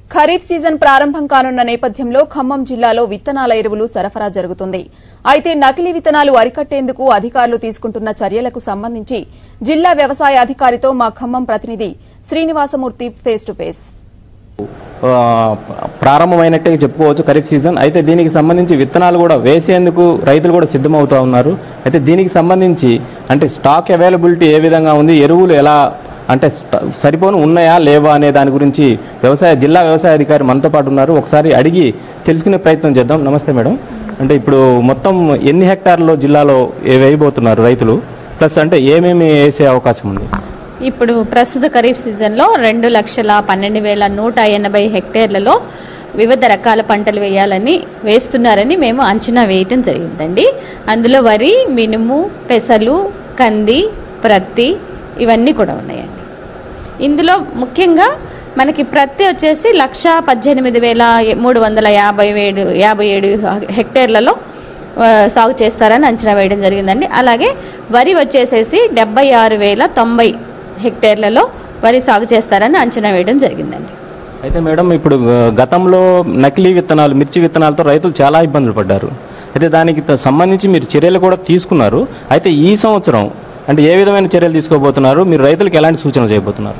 kharif season ప్రారంభం కానున్న నేపథ్యంలో ఖమ్మం జిల్లాలో విత్తనాల ఎరువులు సరఫరా జరుగుతుంది అయితే నకిలీ విత్తనాలు అరికట్టేందుకు అధికారులు తీసుకుంటున్న చర్యలకు సంబంధించి జిల్లా వ్యవసాయ అధికారితో మా ఖమ్మం ప్రతినిధి శ్రీనివాసమూర్తి ఫేస్ టు ఫేస్ ఆ, ప్రారంభమైనట్టే చెప్పుకోవచ్చు ఖరీఫ్ సీజన్ అయితే దీనికి సంబంధించి విత్తనాలు కూడా వేసేందుకు రైతులు కూడా సిద్ధమవుతా ఉన్నారు అయితే దీనికి సంబంధించి అంటే స్టాక్ అవైలబిలిటీ ఏ విధంగా ఉంది ఎరువులు ఎలా అంటే స్ట- సరిపోను ఉన్నాయా లేవా అనే దాని గురించి వ్యవసాయ జిల్లా వ్యవసాయ అధికారి మనతో పాటు ఉన్నారు ఒకసారి అడిగి తెలుసుకునే ప్రయత్నం చేద్దాం నమస్తే మేడం అంటే ఇప్పుడు మొత్తం ఎన్ని హెక్టార్లో జిల్లాలో ఏ- వేయబోతున్నారు రైతులు ప్లస్ అంటే ఏమేమి వేసే అవకాశం ఉంది ఇప్పుడు ప్రస్తుత ఖరీఫ్ సీజన్లో రెండు లక్షల పన్నెండు వేల నూట ఎనభై హెక్టేర్లలో వివిధ రకాల పంటలు వేయాలని వేస్తున్నారని మేము అంచనా వేయటం జరిగిందండి అందులో వరి మినుము పెసలు కంది ప్రత్తి ఇవన్నీ కూడా ఉన్నాయండి ఇందులో ముఖ్యంగా మనకి ప్రత్తి వచ్చేసి లక్ష పద్దెనిమిది వేల మూడు వందల యాభై ఏడు యాభై ఏడు హెక్టేర్లలో ఆ, సాగు చేస్తారని అంచనా వేయడం జరిగిందండి అలాగే వరి వచ్చేసేసి డెబ్బై ఆరు వేల తొంభై హెక్టేర్లలో వరి సాగు చేస్తారని అంచనా వేయడం జరిగిందండి అయితే మేడం ఇప్పుడు ఆ, గతంలో నకిలీ విత్తనాలు మిర్చి విత్తనాలతో రైతులు చాలా ఇబ్బందులు పడ్డారు అయితే దానికి త- సంబంధించి మీరు చర్యలు కూడా తీసుకున్నారు అయితే ఈ సంవత్సరం అంటే ఏ విధమైన చర్యలు తీసుకోబోతున్నారు మీరు రైతులకు ఎలాంటి సూచనలు చేయబోతున్నారు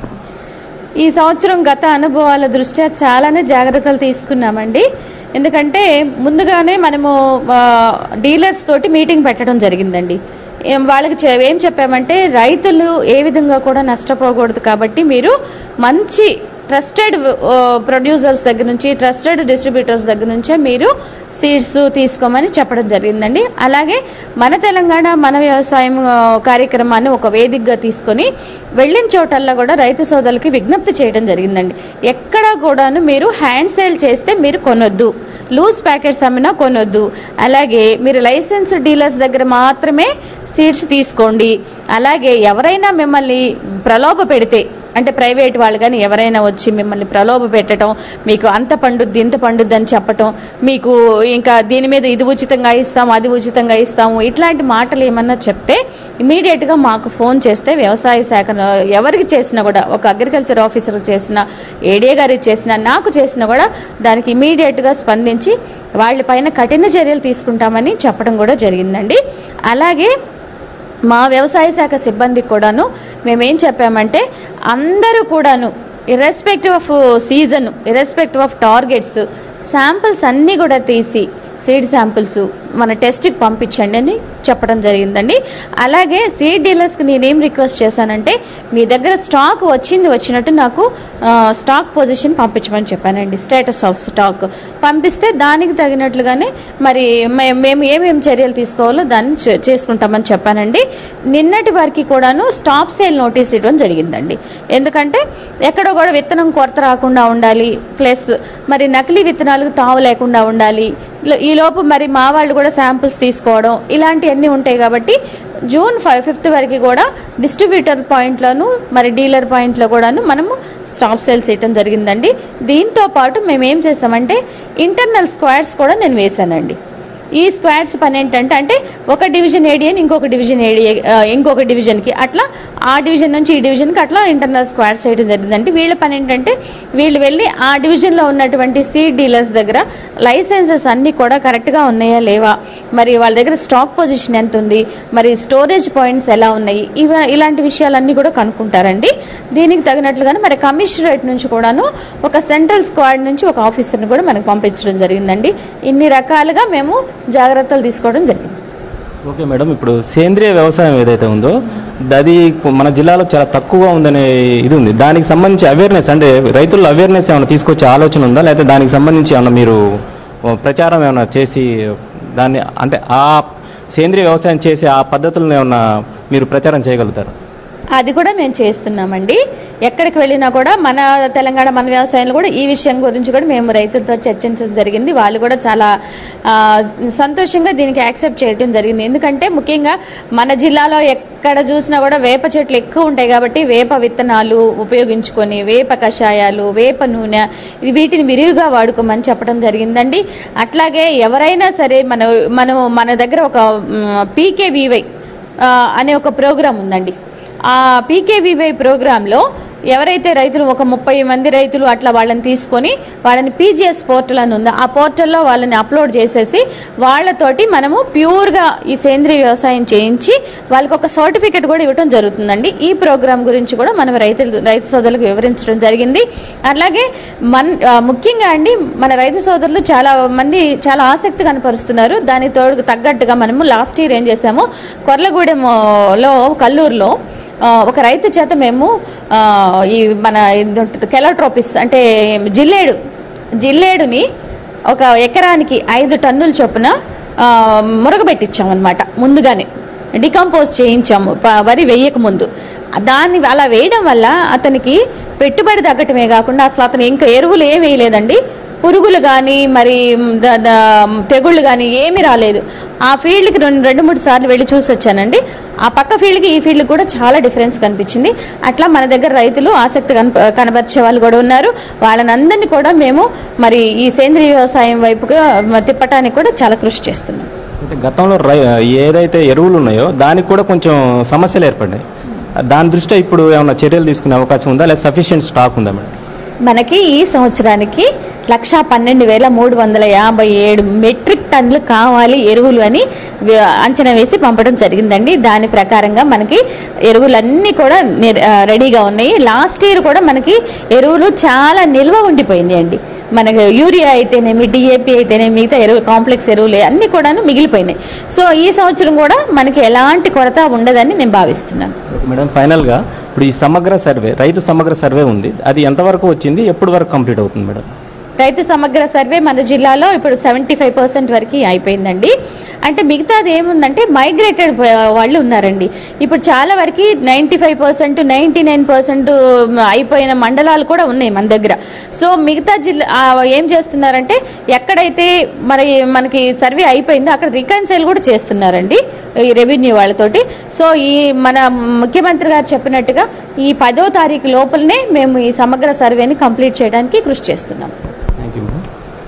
ఈ సంవత్సరం గత అనుభవాల దృష్ట్యా చాలానే జాగ్రత్తలు తీసుకున్నామండి ఎందుకంటే ముందుగానే మనము ఆ, డీలర్స్ తోటి మీటింగ్ పెట్టడం జరిగిందండి ఏం వాళ్ళకి చె- ఏం చెప్పామంటే రైతులు ఏ విధంగా కూడా నష్టపోకూడదు కాబట్టి మీరు మంచి ట్రస్టెడ్ ప్రొడ్యూసర్స్ దగ్గర నుంచి ట్రస్టెడ్ డిస్ట్రిబ్యూటర్స్ దగ్గర నుంచే మీరు సీడ్స్ తీసుకోమని చెప్పడం జరిగిందండి అలాగే మన తెలంగాణ మన వ్యవసాయం ఆ, కార్యక్రమాన్ని ఒక వేదికగా తీసుకొని వెళ్ళిన చోటల్లో కూడా రైతు సోదరులకి విజ్ఞప్తి చేయడం జరిగిందండి ఎక్కడ కూడాను మీరు హ్యాండ్ సేల్ చేస్తే మీరు కొనొద్దు లూజ్ ప్యాకెట్స్ అమ్మినా కొనొద్దు అలాగే మీరు లైసెన్స్ డీలర్స్ దగ్గర మాత్రమే సీడ్స్ తీసుకోండి అలాగే ఎవరైనా మిమ్మల్ని ప్రలోభ పెడితే అంటే ప్రైవేట్ వాళ్ళు కానీ ఎవరైనా వచ్చి మిమ్మల్ని ప్రలోభ పెట్టడం మీకు అంత పండుద్ది ఇంత పండుద్ది అని చెప్పటం మీకు ఇంకా దీని మీద ఇది ఉచితంగా ఇస్తాము అది ఉచితంగా ఇస్తాము ఇట్లాంటి మాటలు ఏమన్నా చెప్తే ఇమీడియట్గా మాకు ఫోన్ చేస్తే వ్యవసాయ శాఖ ఎవరికి చేసినా కూడా ఒక అగ్రికల్చర్ ఆఫీసర్ చేసిన ఏడీఏ గారికి చేసినా నాకు చేసినా కూడా దానికి ఇమీడియట్గా స్పందించి వాళ్ళపైన కఠిన చర్యలు తీసుకుంటామని చెప్పడం కూడా జరిగిందండి అలాగే మా వ్యవసాయ శాఖ సిబ్బందికి కూడాను మేమేం చెప్పామంటే అందరూ కూడాను irrespective of season irrespective of targets samples అన్నీ కూడా తీసి సీడ్ శాంపిల్స్ మన టెస్ట్కి పంపించండి అని చెప్పడం జరిగిందండి అలాగే సీడ్ డీలర్స్కి నేనేం రిక్వెస్ట్ చేశానంటే మీ దగ్గర స్టాక్ వచ్చింది వచ్చినట్టు నాకు ఆ, స్టాక్ పొజిషన్ పంపించమని చెప్పానండి స్టేటస్ ఆఫ్ స్టాక్ పంపిస్తే దానికి తగినట్లుగానే మరి మే- మేము ఏమేమి చర్యలు తీసుకోవాలో దాన్ని చే- చేసుకుంటామని చెప్పానండి నిన్నటి వరకు కూడాను స్టాప్ సేల్ నోటీస్ ఇవ్వడం జరిగిందండి ఎందుకంటే ఎక్కడో కూడా విత్తనం కొరత రాకుండా ఉండాలి ప్లస్ మరి నకిలీ విత్తనాలకు తావు లేకుండా ఉండాలి ఇలా- ఈ లోపు మరి మా వాళ్ళు కూడా శాంపిల్స్ తీసుకోవడం ఇలాంటివన్నీ ఉంటాయి కాబట్టి జూన్ ఫైవ్ ఫిఫ్త్ వరకు కూడా డిస్ట్రిబ్యూటర్ పాయింట్లోను మరి డీలర్ పాయింట్లో కూడాను మనము స్టాప్ సేల్స్ చేయడం జరిగిందండి దీంతో పాటు మేము ఏం చేసామంటే ఇంటర్నల్ స్క్వాడ్స్ కూడా నేను వేశానండి ఈ స్క్వాడ్స్ పని ఏంటంటే అంటే ఒక డివిజన్ ఏడియన్ ఇంకొక డివిజన్ ఏడియా ఇంకొక డివిజన్కి అట్లా ఆ డివిజన్ నుంచి ఈ డివిజన్కి అట్లా ఇంటర్నల్ స్క్వాడ్స్ చేయడం జరిగిందంటే వీళ్ళ పని ఏంటంటే వీళ్ళు వెళ్ళి ఆ డివిజన్లో ఉన్నటువంటి సీడ్ డీలర్స్ దగ్గర లైసెన్సెస్ అన్నీ కూడా కరెక్ట్గా ఉన్నాయా లేవా మరి వాళ్ళ దగ్గర స్టాక్ పొజిషన్ ఎంత ఉంది మరి స్టోరేజ్ పాయింట్స్ ఎలా ఉన్నాయి ఇవ ఇలాంటి విషయాలన్నీ కూడా కనుక్కుంటారండి దీనికి తగినట్లుగానే మరి కమిషనరేట్ నుంచి కూడాను ఒక సెంట్రల్ స్క్వాడ్ నుంచి ఒక ఆఫీసర్ని కూడా మనకు పంపించడం జరిగిందండి ఇన్ని రకాలుగా మేము జాగ్రత్తలు తీసుకోవడం జరిగింది ఓకే మేడం ఇప్పుడు సేంద్రియ వ్యవసాయం ఏదైతే ఉందో అది మన జిల్లాలో చాలా తక్కువగా ఉందనే ఇది ఉంది దానికి సంబంధించి అవేర్నెస్ అంటే రైతుల్లో అవేర్నెస్ ఏమైనా తీసుకొచ్చే ఆలోచన ఉందా లేకపోతే దానికి సంబంధించి ఏమైనా మీరు ఓ, ప్రచారం ఏమైనా చేసి దాన్ని అంటే ఆ సేంద్రియ వ్యవసాయం చేసే ఆ పద్ధతులను ఏమైనా మీరు ప్రచారం చేయగలుగుతారు అది కూడా మేము చేస్తున్నామండి ఎక్కడికి వెళ్ళినా కూడా మన తెలంగాణ మన వ్యవసాయంలో కూడా ఈ విషయం గురించి కూడా మేము రైతులతో చర్చించడం జరిగింది వాళ్ళు కూడా చాలా ఆ, సంతోషంగా దీనికి యాక్సెప్ట్ చేయడం జరిగింది ఎందుకంటే ముఖ్యంగా మన జిల్లాలో ఎక్కడ చూసినా కూడా వేప చెట్లు ఎక్కువ ఉంటాయి కాబట్టి వేప విత్తనాలు ఉపయోగించుకొని వేప కషాయాలు వేప నూనె ఇది వీటిని విరివిగా వాడుకోమని చెప్పడం జరిగిందండి అట్లాగే ఎవరైనా సరే మన మనం మన దగ్గర ఒక పీకేవీవై అనే ఒక ప్రోగ్రాం ఉందండి ఆ పీకేవీవై ప్రోగ్రాంలో ఎవరైతే రైతులు ఒక ముప్పై మంది రైతులు అట్లా వాళ్ళని తీసుకొని వాళ్ళని పీజీఎస్ పోర్టల్ అని ఉంది ఆ పోర్టల్లో వాళ్ళని అప్లోడ్ చేసేసి వాళ్ళతోటి మనము ప్యూర్గా ఈ సేంద్రీయ వ్యవసాయం చేయించి వాళ్ళకి ఒక సర్టిఫికెట్ కూడా ఇవ్వడం జరుగుతుందండి ఈ ప్రోగ్రామ్ గురించి కూడా మనం రైతులు రైతు సోదరులకు వివరించడం జరిగింది అలాగే మన ఆ, ముఖ్యంగా అండి మన రైతు సోదరులు చాలా మంది చాలా ఆసక్తి కనపరుస్తున్నారు దానికి తోడు తగ్గట్టుగా మనము లాస్ట్ ఇయర్ ఏం చేసాము కొర్లగూడెంలో కల్లూరులో ఆ, ఒక రైతు చేత మేము ఆ, ఈ మన కెలోట్రోపిస్ అంటే జిల్లేడు జిల్లేడుని ఒక ఎకరానికి ఐదు టన్నుల చొప్పున ఆ, మురగబెట్టించాం అనమాట ముందుగానే డికంపోజ్ చేయించాము ప- వరి వేయక ముందు దాన్ని అలా వేయడం వల్ల అతనికి పెట్టుబడి తగ్గటమే కాకుండా అసలు అతను ఇంకా ఎరువులు ఏం వేయలేదండి పురుగులు కానీ మరి ద- ద- తెగుళ్ళు కానీ ఏమీ రాలేదు ఆ ఫీల్డ్కి రెండు రెండు మూడు సార్లు వెళ్ళి చూసి వచ్చానండి ఆ పక్క ఫీల్డ్కి ఈ ఫీల్డ్కి కూడా చాలా డిఫరెన్స్ కనిపించింది అట్లా మన దగ్గర రైతులు ఆసక్తి కనప కనబరిచే వాళ్ళు కూడా ఉన్నారు వాళ్ళని అందరినీ కూడా మేము మరి ఈ సేంద్రీయ వ్యవసాయం వైపుగా మ- తిప్పటానికి కూడా చాలా కృషి చేస్తున్నాం అయితే గతంలో రై ఏదైతే ఎరువులు ఉన్నాయో దానికి కూడా కొంచెం సమస్యలు ఏర్పడ్డాయి దాని దృష్ట్యా ఇప్పుడు ఏమైనా చర్యలు తీసుకునే అవకాశం ఉందా లేదా సఫిషియెంట్ స్టాక్ ఉందా మేడం మనకి ఈ సంవత్సరానికి లక్షా పన్నెండు వేల మూడు వందల యాభై ఏడు మెట్రిక్ టన్నులు కావాలి ఎరువులు అని వి- అంచనా వేసి పంపడం జరిగిందండి దాని ప్రకారంగా మనకి ఎరువులన్నీ కూడా నిర్- ఆ, రెడీగా ఉన్నాయి లాస్ట్ ఇయర్ కూడా మనకి ఎరువులు చాలా నిల్వ ఉండిపోయింది అండి మనకి యూరియా అయితేనేమి డిఏపి అయితేనేమి మిగతా ఎరువులు కాంప్లెక్స్ ఎరువులు అన్నీ కూడాను మిగిలిపోయినాయి సో ఈ సంవత్సరం కూడా మనకి ఎలాంటి కొరత ఉండదని నేను భావిస్తున్నాను ఓకే మేడం ఫైనల్గా ఇప్పుడు ఈ సమగ్ర సర్వే రైతు సమగ్ర సర్వే ఉంది అది ఎంతవరకు వచ్చింది ఎప్పటి వరకు కంప్లీట్ అవుతుంది మేడం రైతు సమగ్ర సర్వే మన జిల్లాలో ఇప్పుడు సెవెంటీ ఫైవ్ పర్సెంట్ వరకు అయిపోయిందండి అంటే మిగతాది ఏముందంటే మైగ్రేటెడ్ వాళ్ళు ఉన్నారండి ఇప్పుడు చాలా వరకు ninety five percent ninety nine percent అయిపోయిన మండలాలు కూడా ఉన్నాయి మన దగ్గర సో మిగతా జిల్లా ఆ, ఏం చేస్తున్నారంటే ఎక్కడైతే మరి మనకి సర్వే అయిపోయిందో అక్కడ రికన్సైల్ కూడా చేస్తున్నారండి ఈ రెవెన్యూ వాళ్ళతోటి సో ఈ మన ముఖ్యమంత్రి గారు చెప్పినట్టుగా ఈ పదో తారీఖు లోపలనే మేము ఈ సమగ్ర సర్వేని కంప్లీట్ చేయడానికి కృషి చేస్తున్నాం థ్యాంక్ యూ మేడం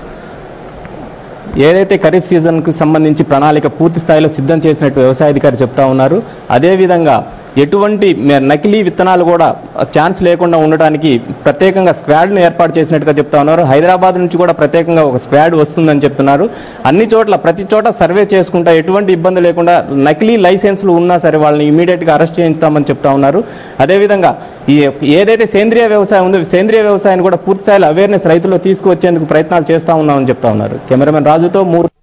ఏదైతే ఖరీఫ్ సీజన్కు సంబంధించి ప్రణాళిక పూర్తి స్థాయిలో సిద్ధం చేసినట్టు వ్యవసాయ అధికారి చెప్తా ఉన్నారు అదేవిధంగా ఎటువంటి మే- నకిలీ విత్తనాలు కూడా ఛాన్స్ లేకుండా ఉండటానికి ప్రత్యేకంగా స్క్వాడ్ను ఏర్పాటు చేసినట్టుగా చెప్తా ఉన్నారు హైదరాబాద్ నుంచి కూడా ప్రత్యేకంగా ఒక స్క్వాడ్ వస్తుందని చెప్తున్నారు అన్ని చోట్ల ప్రతి చోట సర్వే చేసుకుంటా ఎటువంటి ఇబ్బంది లేకుండా నకిలీ లైసెన్సులు ఉన్నా సరే వాళ్ళని ఇమీడియట్గా అరెస్ట్ చేయించుతామని చెప్తా ఉన్నారు అదేవిధంగా ఈ ఏదైతే సేంద్రియ వ్యవసాయం ఉందో సేంద్రియ వ్యవసాయాన్ని కూడా పూర్తి స్థాయిలో అవేర్నెస్ రైతుల్లో తీసుకువచ్చేందుకు ప్రయత్నాలు చేస్తా ఉన్నామని చెప్తా ఉన్నారు కెమెరామెన్ రాజుతో మూడు